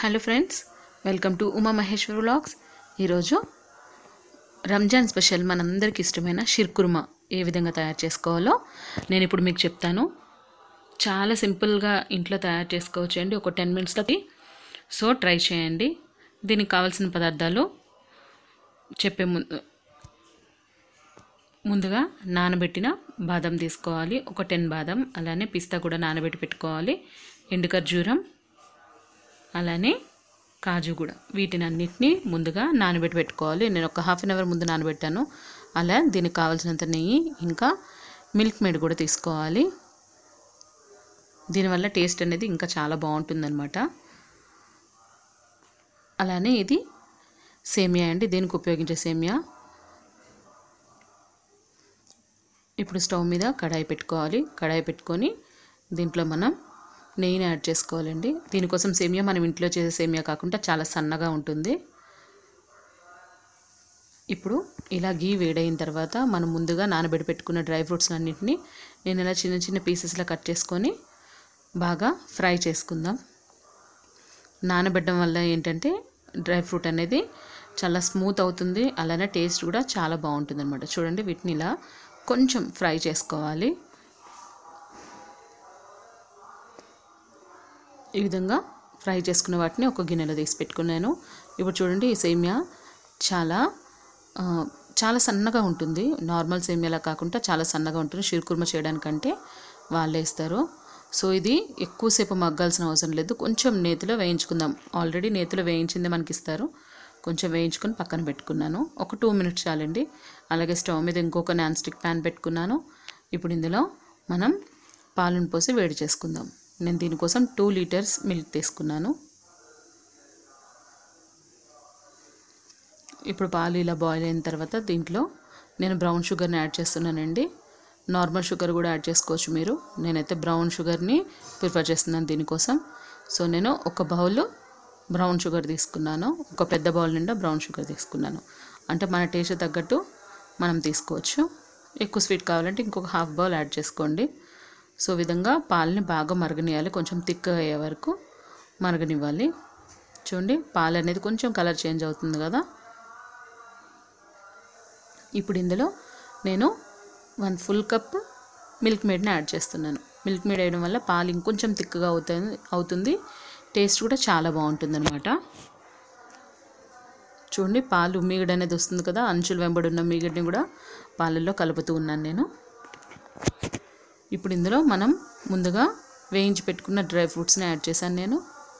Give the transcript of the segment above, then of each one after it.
hello friends welcome to Uma Maheshwar vlogs ఈరోజు Ramzan special మనందరికి ఇష్టమైన షిర్కుర్మా ఏ విధంగా తయారు చేసుకోవాలో నేను ఇప్పుడు మీకు చెప్తాను చాలా సింపుల్గా ఇంట్లో తయారు చేసుకోవచ్చు అండి ఒక టెన్ మినిట్స్లోకి సో ట్రై చేయండి దీనికి కావాల్సిన పదార్థాలు చెప్పే ముందు ముందుగా నానబెట్టిన బాదం తీసుకోవాలి ఒక టెన్ బాదం అలానే పిస్తా కూడా నానబెట్టి పెట్టుకోవాలి ఎండు ఖర్జూరం అలానే కాజు కూడా వీటిని అన్నిటినీ ముందుగా నానబెట్టి పెట్టుకోవాలి నేను ఒక హాఫ్ అన్ అవర్ ముందు నానబెట్టాను అలా దీనికి కావాల్సినంత నెయ్యి ఇంకా మిల్క్ మేడ్ కూడా తీసుకోవాలి దీనివల్ల టేస్ట్ అనేది ఇంకా చాలా బాగుంటుందన్నమాట అలానే ఇది సేమియా అండి దీనికి ఉపయోగించే సేమియా ఇప్పుడు స్టవ్ మీద కడాయి పెట్టుకోవాలి కడాయి పెట్టుకొని దీంట్లో మనం నెయ్యిని యాడ్ చేసుకోవాలండి దీనికోసం సేమియా మనం ఇంట్లో చేసే సేమియా కాకుండా చాలా సన్నగా ఉంటుంది ఇప్పుడు ఇలా గీ వేడైన తర్వాత మనం ముందుగా నానబెట్టి పెట్టుకున్న డ్రై ఫ్రూట్స్ అన్నింటినీ నేను ఇలా చిన్న చిన్న పీసెస్లా కట్ చేసుకొని బాగా ఫ్రై చేసుకుందాం నానబెట్టడం వల్ల ఏంటంటే డ్రై ఫ్రూట్ అనేది చాలా స్మూత్ అవుతుంది అలానే టేస్ట్ కూడా చాలా బాగుంటుంది అనమాట చూడండి వీటిని ఇలా కొంచెం ఫ్రై చేసుకోవాలి ఈ విధంగా ఫ్రై చేసుకున్న వాటిని ఒక గిన్నెలో తీసి పెట్టుకున్నాను ఇప్పుడు చూడండి ఈ సేమియా చాలా ఆ, చాలా సన్నగా ఉంటుంది నార్మల్ సేమియాలా కాకుండా చాలా సన్నగా ఉంటుంది షిర్కుర్మ చేయడానికంటే వాళ్ళు వేస్తారు సో ఇది ఎక్కువసేపు మగ్గాల్సిన అవసరం లేదు కొంచెం నేతిలో వేయించుకుందాం ఆల్రెడీ నేతిలో వేయించిందే మనకి ఇస్తారు కొంచెం వేయించుకొని పక్కన పెట్టుకున్నాను ఒక టూ మినిట్స్ చాలండి అలాగే స్టవ్ మీద ఇంకొక నాన్ స్టిక్ ప్యాన్ పెట్టుకున్నాను ఇప్పుడు ఇందులో మనం పాలను పోసి వేడి చేసుకుందాం నేను దీనికోసం టూ లీటర్స్ మిల్క్ తీసుకున్నాను ఇప్పుడు పాలు ఇలా బాయిల్ అయిన తర్వాత దీంట్లో నేను బ్రౌన్ షుగర్ని యాడ్ చేస్తున్నానండి నార్మల్ షుగర్ కూడా యాడ్ చేసుకోవచ్చు మీరు నేనైతే బ్రౌన్ షుగర్ని ప్రిఫర్ చేస్తున్నాను దీనికోసం సో నేను ఒక బౌల్ బ్రౌన్ షుగర్ తీసుకున్నాను ఒక పెద్ద బౌల్ నిండా బ్రౌన్ షుగర్ తీసుకున్నాను అంటే మన టేస్ట్ తగ్గట్టు మనం తీసుకోవచ్చు ఎక్కువ స్వీట్ కావాలంటే ఇంకొక హాఫ్ బౌల్ యాడ్ చేసుకోండి సో ఈ విధంగా పాలని బాగా మరగనియాలి కొంచెం థిక్గా అయ్యే వరకు మరగనివ్వాలి చూడండి పాలు అనేది కొంచెం కలర్ చేంజ్ అవుతుంది కదా ఇప్పుడు ఇందులో నేను వన్ ఫుల్ కప్ మిల్క్ మేడ్ని యాడ్ చేస్తున్నాను మిల్క్ మేడ్ వేయడం వల్ల పాలు ఇంకొంచెం థిక్గా అవుతుంది అవుతుంది టేస్ట్ కూడా చాలా బాగుంటుంది అనమాట చూడండి పాలు మీగడ అనేది వస్తుంది కదా అంచులు వెంబడి ఉన్న మీగడిని కూడా పాలల్లో కలుపుతూ ఉన్నాను నేను ఇప్పుడు ఇందులో మనం ముందుగా వేయించి పెట్టుకున్న డ్రై ఫ్రూట్స్ని యాడ్ చేశాను నేను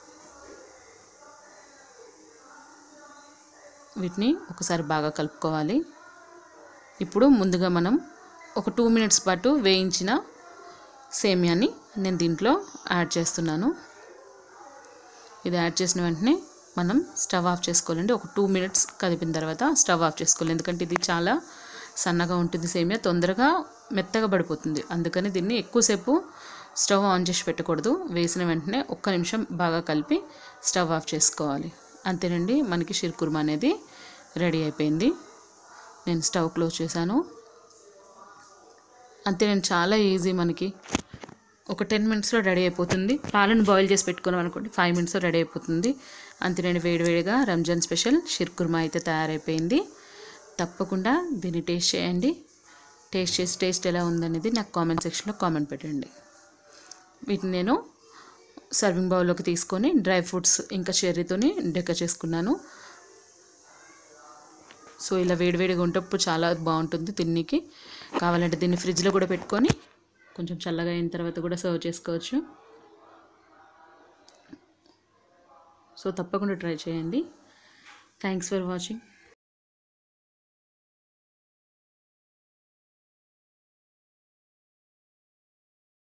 వీటిని ఒకసారి బాగా కలుపుకోవాలి ఇప్పుడు ముందుగా మనం ఒక టూ మినిట్స్ పాటు వేయించిన సేమియాని నేను దీంట్లో యాడ్ చేస్తున్నాను ఇది యాడ్ చేసిన వెంటనే మనం స్టవ్ ఆఫ్ చేసుకోవాలండి ఒక టూ మినిట్స్ కదిపిన తర్వాత స్టవ్ ఆఫ్ చేసుకోవాలి ఎందుకంటే ఇది చాలా సన్నగా ఉంటుంది సేమియా తొందరగా మెత్తగా పడిపోతుంది అందుకని దీన్ని ఎక్కువసేపు స్టవ్ ఆన్ చేసి పెట్టకూడదు వేసిన వెంటనే ఒక్క నిమిషం బాగా కలిపి స్టవ్ ఆఫ్ చేసుకోవాలి అంతేనండి మనకి షిర్కుర్మా అనేది రెడీ అయిపోయింది నేను స్టవ్ క్లోజ్ చేశాను అంతే నేను చాలా ఈజీ మనకి ఒక టెన్ మినిట్స్లో రెడీ అయిపోతుంది పాలను బాయిల్ చేసి పెట్టుకున్నాం అనుకోండి ఫైవ్ మినిట్స్లో రెడీ అయిపోతుంది అంతేనండి వేడివేడిగా రంజాన్ స్పెషల్ షిర్కుర్మా అయితే తయారైపోయింది తప్పకుండా దీన్ని టేస్ట్ చేయండి టేస్ట్ చేసి టేస్ట్ ఎలా ఉందనేది నాకు కామెంట్ సెక్షన్లో కామెంట్ పెట్టండి వీటిని నేను సర్వింగ్ బౌల్లోకి తీసుకొని డ్రై ఫ్రూట్స్ ఇంకా చెర్రీతోని డెకర్ చేసుకున్నాను సో ఇలా వేడివేడిగా ఉంటప్పుడు చాలా బాగుంటుంది తిన్నీకి కావాలంటే దీన్ని ఫ్రిడ్జ్లో కూడా పెట్టుకొని కొంచెం చల్లగా అయిన తర్వాత కూడా సర్వ్ చేసుకోవచ్చు సో తప్పకుండా ట్రై చేయండి థ్యాంక్స్ ఫర్ వాచింగ్